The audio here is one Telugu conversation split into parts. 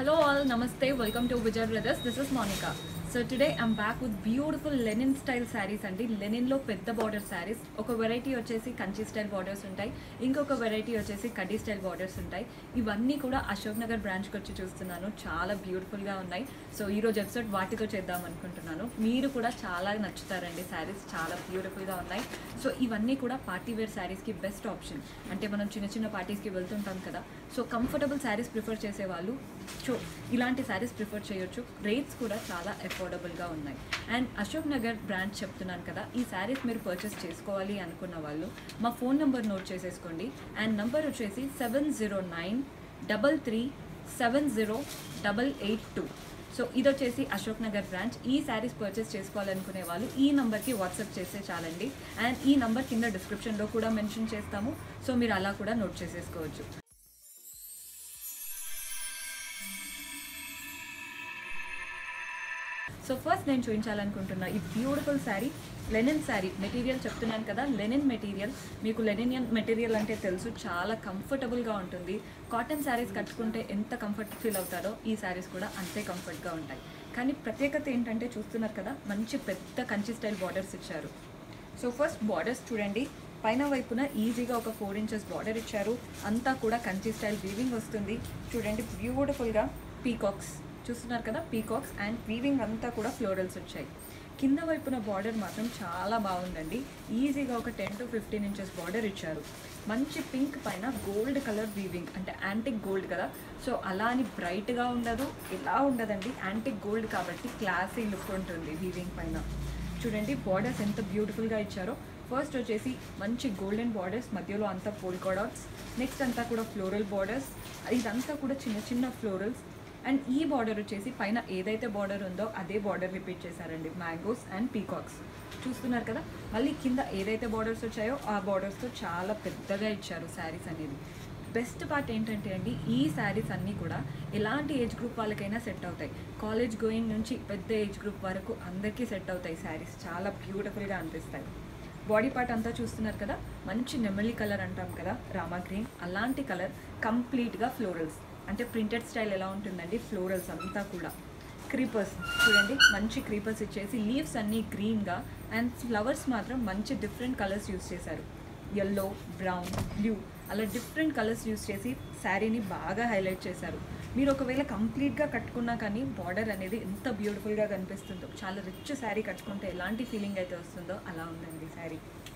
Hello all, Namaste, welcome to Vijay Brothers. This is Monica. So today I'm back with beautiful linen style saris అండి లెనిన్లో పెద్ద బార్డర్ శారీస్ ఒక వెరైటీ వచ్చేసి కంచి స్టైల్ బార్డర్స్ ఉంటాయి ఇంకొక వెరైటీ వచ్చేసి కడ్డీ స్టైల్ బార్డర్స్ ఉంటాయి ఇవన్నీ కూడా అశోక్ నగర్ బ్రాంచ్కి వచ్చి చూస్తున్నాను చాలా బ్యూటిఫుల్గా ఉన్నాయి సో ఈరోజు ఎపిసోడ్ వాటితో చేద్దాం అనుకుంటున్నాను మీరు కూడా చాలా నచ్చుతారండి శారీస్ చాలా బ్యూటిఫుల్గా ఉన్నాయి సో ఇవన్నీ కూడా పార్టీ వేర్ శారీస్కి బెస్ట్ ఆప్షన్ అంటే మనం చిన్న చిన్న పార్టీస్కి వెళ్తుంటాం కదా సో కంఫర్టబుల్ శారీస్ ప్రిఫర్ చేసే వాళ్ళు సో ఇలాంటి శారీస్ ప్రిఫర్ చేయొచ్చు రేట్స్ కూడా చాలా అఫోర్డబుల్గా ఉన్నాయి అండ్ అశోక్ నగర్ బ్రాంచ్ చెప్తున్నాను కదా ఈ శారీస్ మీరు పర్చేస్ చేసుకోవాలి అనుకున్న వాళ్ళు మా ఫోన్ నెంబర్ నోట్ చేసేసుకోండి అండ్ నంబర్ వచ్చేసి seven zero nine double three seven zero double eight two so ఇది వచ్చేసి అశోక్ నగర్ బ్రాంచ్ ఈ శారీస్ పర్చేస్ చేసుకోవాలనుకునే వాళ్ళు ఈ నంబర్కి వాట్సాప్ చేస్తే చాలండి అండ్ ఈ నంబర్ కింద డిస్క్రిప్షన్లో కూడా మెన్షన్ చేస్తాము సో మీరు అలా కూడా నోట్ చేసేసుకోవచ్చు సో ఫస్ట్ నేను చూపించాలనుకుంటున్నా ఈ beautiful sari linen sari material చెప్తున్నాను కదా లెనిన్ మెటీరియల్ మీకు లెనినియన్ మెటీరియల్ అంటే తెలుసు చాలా కంఫర్టబుల్గా ఉంటుంది కాటన్ శారీస్ కట్టుకుంటే ఎంత కంఫర్ట్ ఫీల్ అవుతారో ఈ శారీస్ కూడా అంతే కంఫర్ట్గా ఉంటాయి కానీ ప్రత్యేకత ఏంటంటే చూస్తున్నారు కదా మంచి పెద్ద కంచి స్టైల్ బార్డర్స్ ఇచ్చారు సో ఫస్ట్ బార్డర్స్ చూడండి పైన వైపున ఈజీగా ఒక ఫోర్ ఇంచెస్ బార్డర్ ఇచ్చారు అంతా కూడా కంచి స్టైల్ వీవింగ్ వస్తుంది చూడండి బ్యూటిఫుల్గా పీకాక్స్ చూస్తున్నారు కదా పీకాక్స్ అండ్ వీవింగ్ అంతా కూడా ఫ్లోరల్స్ వచ్చాయి కింద వైపున బార్డర్ మాత్రం చాలా బాగుందండి ఈజీగా ఒక ten to fifteen inches border ఇచ్చారు మంచి పింక్ పైన గోల్డ్ కలర్ వీవింగ్ అంటే యాంటిక్ గోల్డ్ కదా సో అలా అని బ్రైట్గా ఉండదు ఇలా ఉండదండి యాంటిక్ గోల్డ్ కాబట్టి క్లాసీ లుక్ ఉంటుంది వీవింగ్ పైన చూడండి బార్డర్స్ ఎంత బ్యూటిఫుల్గా ఇచ్చారో ఫస్ట్ వచ్చేసి మంచి గోల్డెన్ బార్డర్స్ మధ్యలో అంతా పోల్కా డాట్స్ నెక్స్ట్ అంతా కూడా ఫ్లోరల్ బార్డర్స్ ఇదంతా కూడా చిన్న చిన్న ఫ్లోరల్స్ అండ్ ఈ బార్డర్ వచ్చేసి పైన ఏదైతే బార్డర్ ఉందో అదే బార్డర్ రిపీట్ చేశారండి మ్యాంగోస్ అండ్ పీకాక్స్ చూస్తున్నారు కదా మళ్ళీ కింద ఏదైతే బార్డర్స్ వచ్చాయో ఆ బార్డర్స్తో చాలా పెద్దగా ఇచ్చారు శారీస్ అనేది బెస్ట్ పార్ట్ ఏంటంటే అండి ఈ శారీస్ అన్నీ కూడా ఎలాంటి ఏజ్ గ్రూప్ వాళ్ళకైనా సెట్ అవుతాయి కాలేజ్ గోయింగ్ నుంచి పెద్ద ఏజ్ గ్రూప్ వరకు అందరికీ సెట్ అవుతాయి శారీస్ చాలా బ్యూటిఫుల్గా అనిపిస్తాయి బాడీ పార్ట్ అంతా చూస్తున్నారు కదా మంచి నెమలి కలర్ అంటాం కదా రామా గ్రీన్ అలాంటి కలర్ కంప్లీట్గా ఫ్లోరల్స్ అంటే ప్రింటెడ్ స్టైల్ ఎలా ఉంటుందండి ఫ్లోరల్స్ అంతా కూడా క్రీపర్స్ చూడండి మంచి క్రీపర్స్ ఇచ్చేసి లీవ్స్ అన్నీ గ్రీన్గా అండ్ ఫ్లవర్స్ మాత్రం మంచి డిఫరెంట్ కలర్స్ యూస్ చేశారు ఎల్లో బ్రౌన్ బ్లూ అలా డిఫరెంట్ కలర్స్ యూస్ చేసి శారీని బాగా హైలైట్ చేశారు మీరు ఒకవేళ కంప్లీట్గా కట్టుకున్నా కానీ బార్డర్ అనేది ఎంత బ్యూటిఫుల్గా కనిపిస్తుందో చాలా రిచ్ శారీ కట్టుకుంటే ఎలాంటి ఫీలింగ్ అయితే వస్తుందో అలా ఉందండి శారీ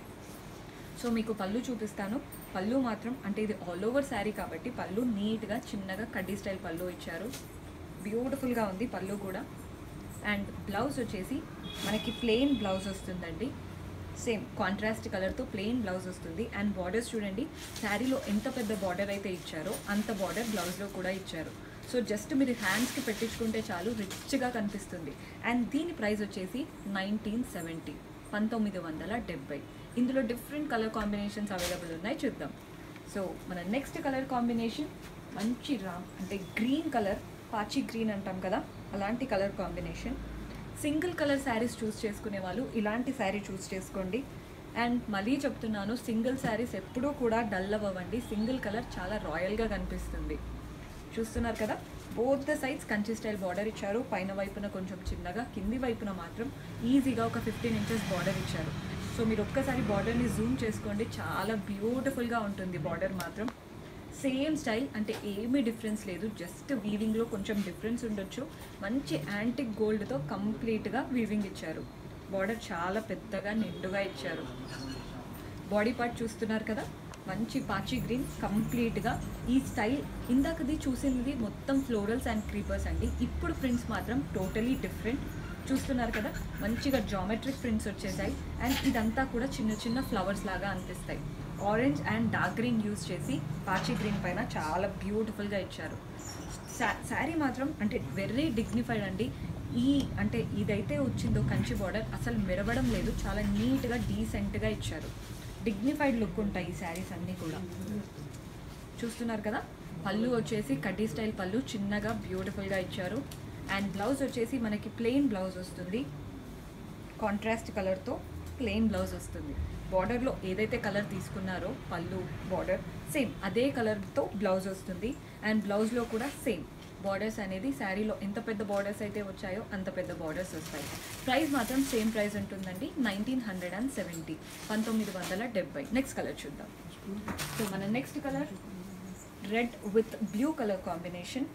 సో మీకు పళ్ళు చూపిస్తాను పళ్ళు మాత్రం అంటే ఇది ఆల్ ఓవర్ శారీ కాబట్టి పళ్ళు నీట్గా చిన్నగా కడ్డీ స్టైల్ పళ్ళు ఇచ్చారు బ్యూటిఫుల్గా ఉంది పళ్ళు కూడా అండ్ బ్లౌజ్ వచ్చేసి మనకి ప్లెయిన్ బ్లౌజ్ వస్తుందండి సేమ్ కాంట్రాస్ట్ కలర్తో ప్లెయిన్ బ్లౌజ్ వస్తుంది అండ్ బార్డర్స్ చూడండి శారీలో ఎంత పెద్ద బార్డర్ అయితే ఇచ్చారో అంత బార్డర్ బ్లౌజ్లో కూడా ఇచ్చారు సో జస్ట్ మీరు హ్యాండ్స్కి పెట్టించుకుంటే చాలు రిచ్గా కనిపిస్తుంది అండ్ దీని ప్రైస్ వచ్చేసి నైన్టీన్ సెవెంటీ పంతొమ్మిది వందల డెబ్బై ఇందులో డిఫరెంట్ కలర్ కాంబినేషన్స్ అవైలబుల్ ఉన్నాయి చూద్దాం సో మన నెక్స్ట్ కలర్ కాంబినేషన్ మంచి రామ్ అంటే గ్రీన్ కలర్ పాచి గ్రీన్ అంటాం కదా అలాంటి colour combination single colour saris choose చేసుకునే వాళ్ళు ఇలాంటి శారీ చూస్ చేసుకోండి అండ్ మళ్ళీ చెప్తున్నాను సింగిల్ శారీస్ ఎప్పుడూ కూడా డల్ అవ్వండి సింగిల్ కలర్ చాలా రాయల్గా కనిపిస్తుంది చూస్తున్నారు కదా both the sides Kanchi style border ఇచ్చారు పైన వైపున కొంచెం చిన్నగా కింది వైపున మాత్రం ఈజీగా ఒక ఫిఫ్టీన్ ఇంచెస్ బార్డర్ ఇచ్చారు సో మీరు ఒక్కసారి బార్డర్ని జూమ్ చేసుకోండి చాలా బ్యూటిఫుల్గా ఉంటుంది బార్డర్ మాత్రం సేమ్ స్టైల్ అంటే ఏమీ డిఫరెన్స్ లేదు జస్ట్ వీవింగ్లో కొంచెం డిఫరెన్స్ ఉండొచ్చు మంచి యాంటిక్ గోల్డ్తో కంప్లీట్గా వీవింగ్ ఇచ్చారు బార్డర్ చాలా పెద్దగా నిండుగా ఇచ్చారు బాడీ పార్ట్ చూస్తున్నారు కదా మంచి పాచి గ్రీన్ కంప్లీట్గా ఈ స్టైల్ ఇందాకది చూసింది మొత్తం ఫ్లోరల్స్ అండ్ క్రీపర్స్ అండి ఇప్పుడు ప్రింట్స్ మాత్రం టోటలీ డిఫరెంట్ చూస్తున్నారు కదా మంచిగా జామెట్రిక్ ప్రింట్స్ వచ్చేసాయి అండ్ ఇదంతా కూడా చిన్న చిన్న ఫ్లవర్స్ లాగా అనిపిస్తాయి orange and dark green use చేసి పాచి గ్రీన్ పైన చాలా బ్యూటిఫుల్గా ఇచ్చారు శారీ మాత్రం అంటే వెరీ డిగ్నిఫైడ్ అండి ఈ అంటే ఇదైతే వచ్చిందో కంచి బార్డర్ అసలు మెరవడం లేదు చాలా నీట్గా డీసెంట్గా ఇచ్చారు డిగ్నిఫైడ్ లుక్ ఉంటాయి ఈ శారీస్ అన్నీ కూడా చూస్తున్నారు కదా పళ్ళు వచ్చేసి కడ్డీ స్టైల్ పళ్ళు చిన్నగా బ్యూటిఫుల్గా ఇచ్చారు అండ్ బ్లౌజ్ వచ్చేసి మనకి ప్లెయిన్ బ్లౌజ్ వస్తుంది కాంట్రాస్ట్ కలర్తో ప్లెయిన్ బ్లౌజ్ వస్తుంది బార్డర్లో ఏదైతే కలర్ తీసుకున్నారో పళ్ళు బార్డర్ సేమ్ అదే కలర్తో బ్లౌజ్ వస్తుంది అండ్ బ్లౌజ్లో కూడా సేమ్ బార్డర్స్ అనేది శారీలో ఎంత పెద్ద బార్డర్స్ అయితే వచ్చాయో అంత పెద్ద బార్డర్స్ వస్తాయి ప్రైస్ మాత్రం సేమ్ ప్రైస్ ఉంటుందండి నైన్టీన్ హండ్రెడ్ అండ్ సెవెంటీ పంతొమ్మిది వందల డెబ్బై నెక్స్ట్ కలర్ చూద్దాం సో మన next colour red with blue colour combination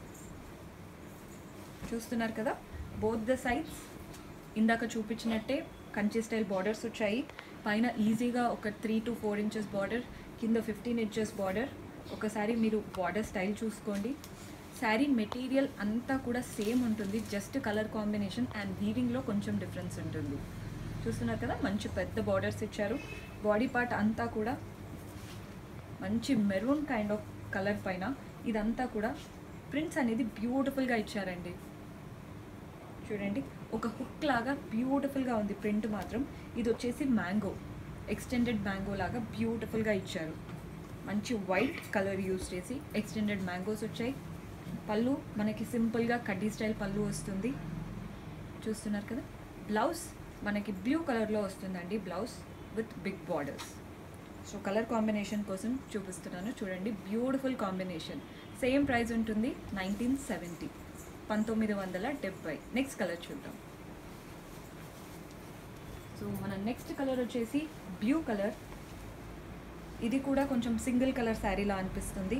చూస్తున్నారు కదా బోత్ ద సైడ్స్ ఇందాక చూపించినట్టే కంచి స్టైల్ బార్డర్స్ వచ్చాయి పైన ఈజీగా ఒక three to four inches border కింద ఫిఫ్టీన్ ఇంచెస్ బార్డర్ ఒకసారి మీరు బార్డర్ స్టైల్ చూసుకోండి శారీ మెటీరియల్ అంతా కూడా సేమ్ ఉంటుంది జస్ట్ కలర్ కాంబినేషన్ అండ్ వీవింగ్లో కొంచెం డిఫరెన్స్ ఉంటుంది చూస్తున్నారు కదా మంచి పెద్ద బార్డర్స్ ఇచ్చారు బాడీ పార్ట్ అంతా కూడా మంచి మెరూన్ కైండ్ ఆఫ్ కలర్ పైన ఇదంతా కూడా ప్రింట్స్ అనేది బ్యూటిఫుల్గా ఇచ్చారండి చూడండి ఒక హుక్ లాగా బ్యూటిఫుల్గా ఉంది ప్రింట్ మాత్రం ఇది వచ్చేసి మ్యాంగో ఎక్స్టెండెడ్ మ్యాంగో లాగా బ్యూటిఫుల్గా ఇచ్చారు మంచి వైట్ కలర్ యూస్ చేసి ఎక్స్టెండెడ్ మ్యాంగోస్ వచ్చాయి పళ్ళు మనకి సింపుల్గా కడ్డీ స్టైల్ పళ్ళు వస్తుంది చూస్తున్నారు కదా బ్లౌజ్ మనకి బ్లూ కలర్లో వస్తుందండి blouse with big borders so colour combination కోసం చూపిస్తున్నాను చూడండి బ్యూటిఫుల్ కాంబినేషన్ సేమ్ ప్రైస్ ఉంటుంది నైన్టీన్ సెవెంటీ పంతొమ్మిది వందల డెబ్బై నెక్స్ట్ కలర్ చూద్దాం సో మన నెక్స్ట్ కలర్ వచ్చేసి బ్లూ కలర్ ఇది కూడా కొంచెం సింగిల్ కలర్ శారీలా అనిపిస్తుంది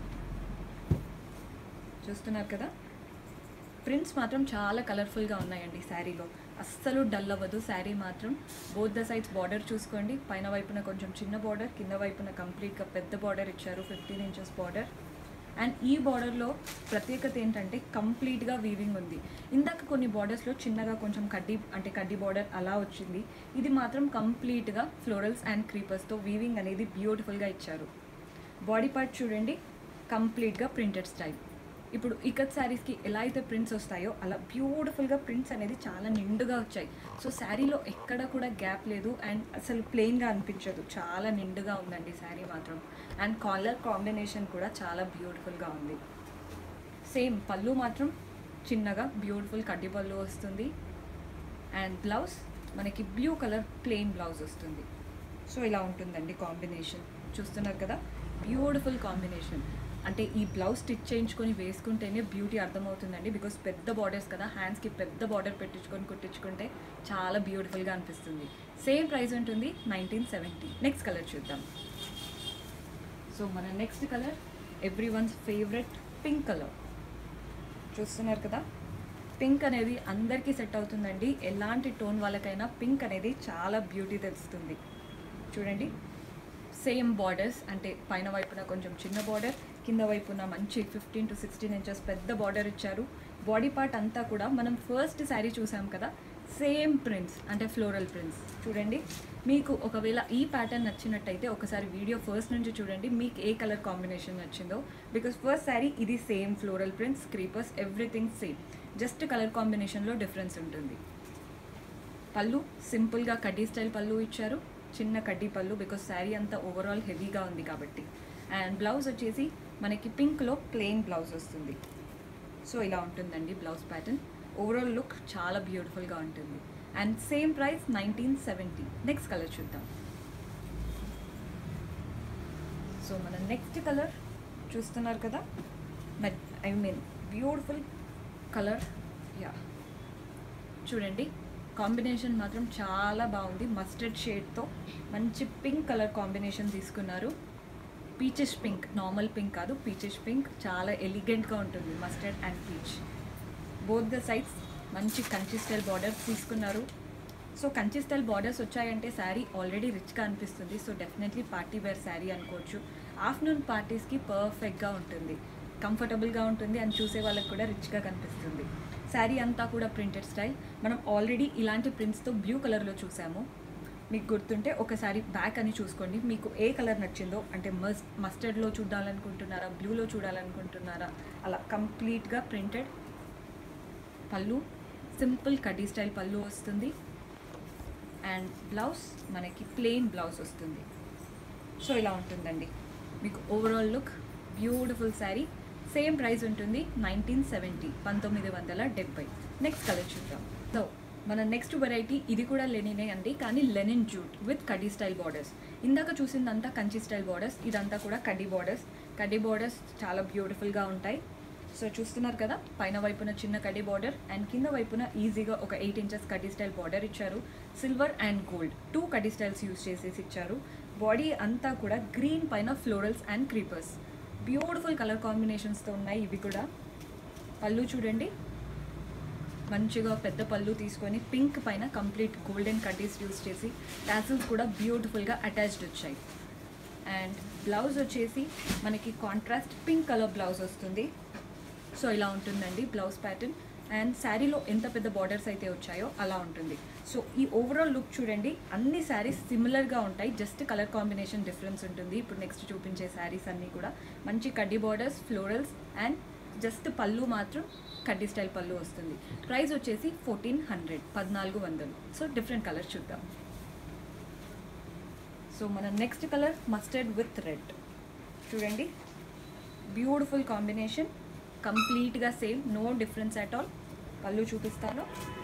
చూస్తున్నారు కదా ప్రింట్స్ మాత్రం చాలా కలర్ఫుల్గా ఉన్నాయండి శారీలో అస్సలు డల్ అవ్వదు శారీ మాత్రం బోత్ ద సైడ్స్ బార్డర్ చూసుకోండి పైన వైపున కొంచెం చిన్న బార్డర్ కింద వైపున కంప్లీట్గా పెద్ద బార్డర్ ఇచ్చారు ఫిఫ్టీన్ ఇంచెస్ బార్డర్ అండ్ ఈ బార్డర్లో ప్రత్యేకత ఏంటంటే కంప్లీట్గా వీవింగ్ ఉంది ఇందాక కొన్ని బార్డర్స్లో చిన్నగా కొంచెం కడ్డీ అంటే కడ్డీ బార్డర్ అలా వచ్చింది ఇది మాత్రం కంప్లీట్గా ఫ్లోరల్స్ అండ్ క్రీపర్స్తో వీవింగ్ అనేది బ్యూటిఫుల్గా ఇచ్చారు బాడీ పార్ట్ చూడండి కంప్లీట్గా ప్రింటెడ్ స్టైల్ ఇప్పుడు ఇకత్ శారీస్కి ఎలా అయితే ప్రింట్స్ వస్తాయో అలా బ్యూటిఫుల్గా ప్రింట్స్ అనేది చాలా నిండుగా వచ్చాయి సో శారీలో ఎక్కడ కూడా గ్యాప్ లేదు అండ్ అసలు ప్లెయిన్గా అనిపించదు చాలా నిండుగా ఉందండి శారీ మాత్రం అండ్ కాలర్ కాంబినేషన్ కూడా చాలా బ్యూటిఫుల్గా ఉంది సేమ్ పళ్ళు మాత్రం చిన్నగా బ్యూటిఫుల్ కడ్డీ పళ్ళు వస్తుంది అండ్ బ్లౌజ్ మనకి బ్లూ కలర్ ప్లెయిన్ బ్లౌజ్ వస్తుంది సో ఇలా ఉంటుందండి కాంబినేషన్ చూస్తున్నారు కదా బ్యూటిఫుల్ కాంబినేషన్ అంటే ఈ బ్లౌజ్ స్టిచ్ చేయించుకొని వేసుకుంటేనే బ్యూటీ అర్థమవుతుందండి బికాస్ పెద్ద బార్డర్స్ కదా హ్యాండ్స్కి పెద్ద బార్డర్ పెట్టించుకొని కుట్టించుకుంటే చాలా బ్యూటిఫుల్గా అనిపిస్తుంది సేమ్ ప్రైస్ ఉంటుంది నైన్టీన్ సెవెంటీ నెక్స్ట్ కలర్ చూద్దాం సో మన next colour everyone's favourite pink colour చూస్తున్నారు కదా పింక్ అనేది అందరికీ సెట్ అవుతుందండి ఎలాంటి టోన్ వాళ్ళకైనా పింక్ అనేది చాలా బ్యూటీ తెలుస్తుంది చూడండి సేమ్ బార్డర్స్ అంటే పైన వైపున కొంచెం చిన్న బార్డర్ కింద వైపున మంచి ఫిఫ్టీన్ టు సిక్స్టీన్ ఇంచెస్ పెద్ద బార్డర్ ఇచ్చారు బాడీ పార్ట్ అంతా కూడా మనం ఫస్ట్ శారీ చూసాం కదా సేమ్ ప్రింట్స్ అంటే ఫ్లోరల్ ప్రింట్స్ చూడండి మీకు ఒకవేళ ఈ ప్యాటర్న్ నచ్చినట్టయితే ఒకసారి వీడియో ఫస్ట్ నుంచి చూడండి మీకు ఏ కలర్ కాంబినేషన్ నచ్చిందో బికాస్ ఫస్ట్ శారీ ఇది same floral prints creepers everything same just colour కాంబినేషన్లో డిఫరెన్స్ ఉంటుంది పళ్ళు సింపుల్గా కడ్డీ స్టైల్ పళ్ళు ఇచ్చారు చిన్న కడ్డీ పళ్ళు బికాస్ శారీ అంతా ఓవరాల్ హెవీగా ఉంది కాబట్టి అండ్ బ్లౌజ్ వచ్చేసి మనకి పింక్లో ప్లెయిన్ బ్లౌజ్ వస్తుంది సో ఇలా ఉంటుందండి బ్లౌజ్ ప్యాటర్న్ ఓవరాల్ లుక్ చాలా బ్యూటిఫుల్గా ఉంటుంది and same price nineteen seventy next colour చూద్దాం సో మన నెక్స్ట్ కలర్ చూస్తున్నారు కదా I mean beautiful colour yeah చూడండి కాంబినేషన్ మాత్రం చాలా బాగుంది మస్టర్డ్ షేడ్తో మంచి పింక్ కలర్ కాంబినేషన్ తీసుకున్నారు పీచెస్ పింక్ నార్మల్ పింక్ కాదు పీచెస్ పింక్ చాలా ఎలిగెంట్గా ఉంటుంది mustard and peach both the sides మంచి కంచి స్టైల్ బార్డర్స్ తీసుకున్నారు సో కంచి స్టైల్ బార్డర్స్ వచ్చాయంటే శారీ ఆల్రెడీ రిచ్గా అనిపిస్తుంది so definitely party wear sari అనుకోవచ్చు ఆఫ్టర్నూన్ పార్టీస్కి పర్ఫెక్ట్గా ఉంటుంది కంఫర్టబుల్గా ఉంటుంది అండ్ చూసే వాళ్ళకి కూడా రిచ్గా కనిపిస్తుంది శారీ అంతా కూడా ప్రింటెడ్ స్టైల్ మనం ఆల్రెడీ ఇలాంటి ప్రింట్స్తో బ్లూ కలర్లో చూసాము మీకు గుర్తుంటే ఒకసారి బ్యాక్ అని చూసుకోండి మీకు ఏ కలర్ నచ్చిందో అంటే మస్ మస్టర్డ్లో చూడాలనుకుంటున్నారా బ్లూలో చూడాలనుకుంటున్నారా అలా కంప్లీట్గా ప్రింటెడ్ పళ్ళు సింపుల్ కడ్డీ స్టైల్ పళ్ళు వస్తుంది అండ్ బ్లౌజ్ మనకి ప్లెయిన్ బ్లౌజ్ వస్తుంది సో ఇలా ఉంటుందండి మీకు overall look beautiful sari same price ఉంటుంది నైన్టీన్ సెవెంటీ పంతొమ్మిది వందల డెబ్బై నెక్స్ట్ కలర్ చూద్దాం సో మన నెక్స్ట్ వెరైటీ ఇది కూడా లెనినే అండి కానీ లెనిన్ జూట్ విత్ కడ్డీ స్టైల్ బార్డర్స్ ఇందాక చూసిందంతా కంచి స్టైల్ బార్డర్స్ ఇదంతా కూడా కడ్డీ బార్డర్స్ కడ్డీ బార్డర్స్ చాలా బ్యూటిఫుల్గా ఉంటాయి సో చూస్తున్నారు కదా పైన వైపున చిన్న కడ్డీ బార్డర్ అండ్ కింద వైపున ఈజీగా ఒక ఎయిట్ ఇంచెస్ కడ్డీ స్టైల్ బార్డర్ ఇచ్చారు సిల్వర్ అండ్ గోల్డ్ టూ కడ్డీ స్టైల్స్ యూస్ చేసేసి ఇచ్చారు బాడీ అంతా కూడా గ్రీన్ పైన florals and creepers beautiful colour కాంబినేషన్స్తో ఉన్నాయి ఇవి కూడా పళ్ళు చూడండి మంచిగా పెద్ద పళ్ళు తీసుకొని పింక్ పైన కంప్లీట్ గోల్డెన్ కడ్డీస్ యూస్ చేసి టాసిల్స్ కూడా బ్యూటిఫుల్గా అటాచ్డ్ వచ్చాయి అండ్ బ్లౌజ్ వచ్చేసి మనకి కాంట్రాస్ట్ పింక్ కలర్ బ్లౌజ్ వస్తుంది సో ఇలా ఉంటుందండి బ్లౌజ్ ప్యాటర్న్ అండ్ శారీలో ఎంత పెద్ద బార్డర్స్ అయితే వచ్చాయో అలా ఉంటుంది సో ఈ ఓవరాల్ లుక్ చూడండి అన్ని శారీస్ సిమిలర్గా ఉంటాయి జస్ట్ కలర్ కాంబినేషన్ డిఫరెన్స్ ఉంటుంది ఇప్పుడు నెక్స్ట్ చూపించే శారీస్ అన్నీ కూడా మంచి కడ్డీ బార్డర్స్ ఫ్లోరల్స్ అండ్ జస్ట్ పళ్ళు మాత్రం కడ్డీ స్టైల్ పళ్ళు వస్తుంది ప్రైస్ వచ్చేసి ఫోర్టీన్ హండ్రెడ్ పద్నాలుగు వందలు సో డిఫరెంట్ కలర్ చూద్దాం సో మన next colour mustard with red చూడండి బ్యూటిఫుల్ కాంబినేషన్ కంప్లీట్గా same no difference at all పళ్ళు చూపిస్తాను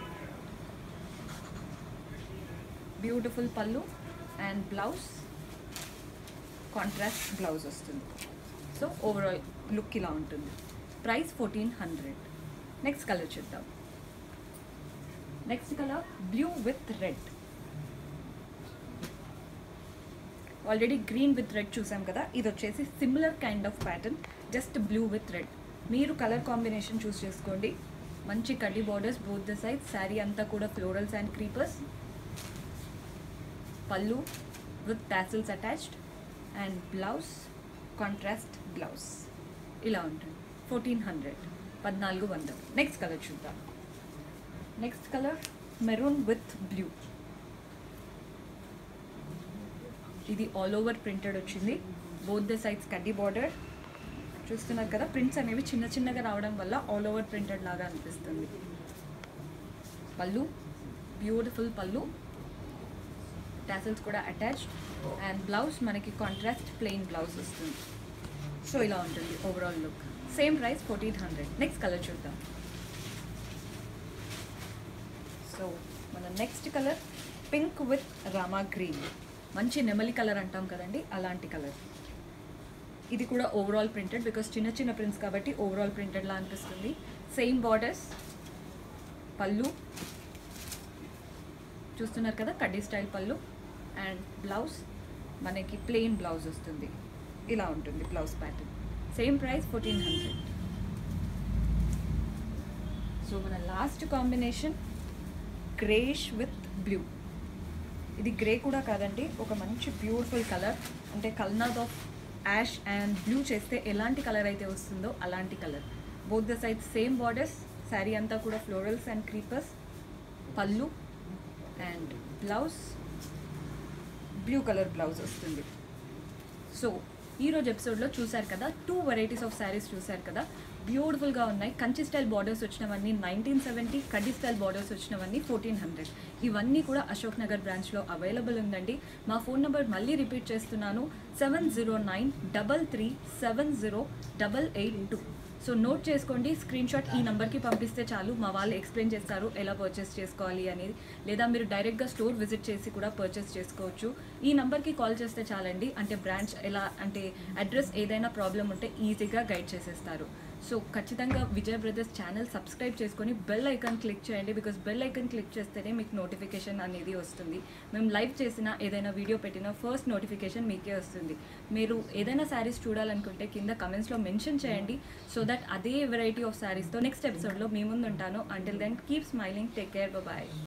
బ్యూటిఫుల్ పళ్ళు అండ్ బ్లౌజ్ కాంట్రాస్ట్ బ్లౌజ్ వస్తుంది సో ఓవరాల్ లుక్ ఇలా ఉంటుంది price fourteen hundred next colour చూద్దాం next colour blue with red already green with red చూసాం కదా ఇది వచ్చేసి similar kind of pattern just blue with red మీరు కలర్ కాంబినేషన్ చూస్ చేసుకోండి మంచి కడ్డీ borders both the side sari అంతా కూడా ఫ్లోరల్స్ అండ్ క్రీపర్స్ పళ్ళు with tassels attached and blouse contrast blouse ఇలా ఉంటుంది ఫోర్టీన్ హండ్రెడ్ పద్నాలుగు వందలు నెక్స్ట్ కలర్ చూద్దాం next colour maroon with blue ఇది ఆల్ ఓవర్ ప్రింటెడ్ వచ్చింది బోత్ ద సైడ్స్ కడ్డీ బార్డర్ చూస్తున్నారు కదా ప్రింట్స్ అనేవి చిన్న చిన్నగా రావడం వల్ల ఆల్ ఓవర్ ప్రింటెడ్ లాగా అనిపిస్తుంది పళ్ళు బ్యూటిఫుల్ పళ్ళు టాసిల్స్ కూడా అటాచ్డ్ అండ్ బ్లౌజ్ మనకి కాంట్రాస్ట్ ప్లెయిన్ బ్లౌజ్ వస్తుంది సో ఇలా ఉంటుంది overall look same price fourteen hundred next colour చూద్దాం సో మన next colour pink with Rama green మంచి నెమలి కలర్ అంటాం కదండి అలాంటి కలర్ ఇది కూడా ఓవరాల్ ప్రింటెడ్ బికాస్ చిన్న చిన్న ప్రింట్స్ కాబట్టి ఓవరాల్ ప్రింటెడ్లా అనిపిస్తుంది సేమ్ బార్డర్స్ పళ్ళు చూస్తున్నారు కదా కడ్డీ స్టైల్ పళ్ళు అండ్ బ్లౌజ్ మనకి ప్లెయిన్ బ్లౌజ్ వస్తుంది ఇలా ఉంటుంది blouse pattern same price fourteen hundred so మన last combination greyish with blue ఇది గ్రే కూడా కాదండి ఒక మంచి బ్యూటిఫుల్ కలర్ అంటే కల్నాథ్ ఆఫ్ యాష్ అండ్ బ్లూ చేస్తే ఎలాంటి కలర్ అయితే వస్తుందో అలాంటి colour both the side same borders sari అంతా కూడా ఫ్లోరల్స్ అండ్ క్రీపర్స్ పళ్ళు and blouse blue colour blouse వస్తుంది సో ఈరోజు ఎపిసోడ్లో చూశారు కదా టూ వెరైటీస్ ఆఫ్ శారీస్ చూశారు కదా బ్యూటిఫుల్గా ఉన్నాయి కంచి స్టైల్ బార్డర్స్ వచ్చినవన్నీ నైన్టీన్ సెవెంటీ కడ్డీ స్టైల్ బార్డర్స్ వచ్చినవన్నీ ఫోర్టీన్ హండ్రెడ్ ఇవన్నీ కూడా అశోక్ నగర్ బ్రాంచ్లో అవైలబుల్ ఉందండి మా ఫోన్ నెంబర్ మళ్ళీ రిపీట్ చేస్తున్నాను seven zero nine double three seven zero double eight two so note చేసుకోండి స్క్రీన్ షాట్ ఈ నెంబర్కి పంపిస్తే చాలు మా వాళ్ళు ఎక్స్ప్లెయిన్ చేస్తారు ఎలా పర్చేస్ చేసుకోవాలి అనేది లేదా మీరు డైరెక్ట్గా స్టోర్ విజిట్ చేసి కూడా పర్చేస్ చేసుకోవచ్చు ఈ నెంబర్కి కాల్ చేస్తే చాలండి అంటే బ్రాంచ్ ఎలా అంటే అడ్రస్ ఏదైనా ప్రాబ్లం ఉంటే ఈజీగా గైడ్ చేసేస్తారు సో ఖచ్చితంగా విజయ్ బ్రదర్స్ ఛానల్ సబ్స్క్రైబ్ చేసుకొని బెల్ ఐకాన్ క్లిక్ చేయండి బికాస్ బెల్ ఐకాన్ క్లిక్ చేస్తేనే మీకు నోటిఫికేషన్ అనేది వస్తుంది మేము లైవ్ చేసిన ఏదైనా వీడియో పెట్టినా ఫస్ట్ నోటిఫికేషన్ మీకే వస్తుంది మీరు ఏదైనా శారీస్ చూడాలనుకుంటే కింద కమెంట్స్లో మెన్షన్ చేయండి సో దట్ అదే వెరైటీ ఆఫ్ శారీస్తో నెక్స్ట్ ఎపిసోడ్లో మీ ముందు ఉంటాను until then keep smiling take care bye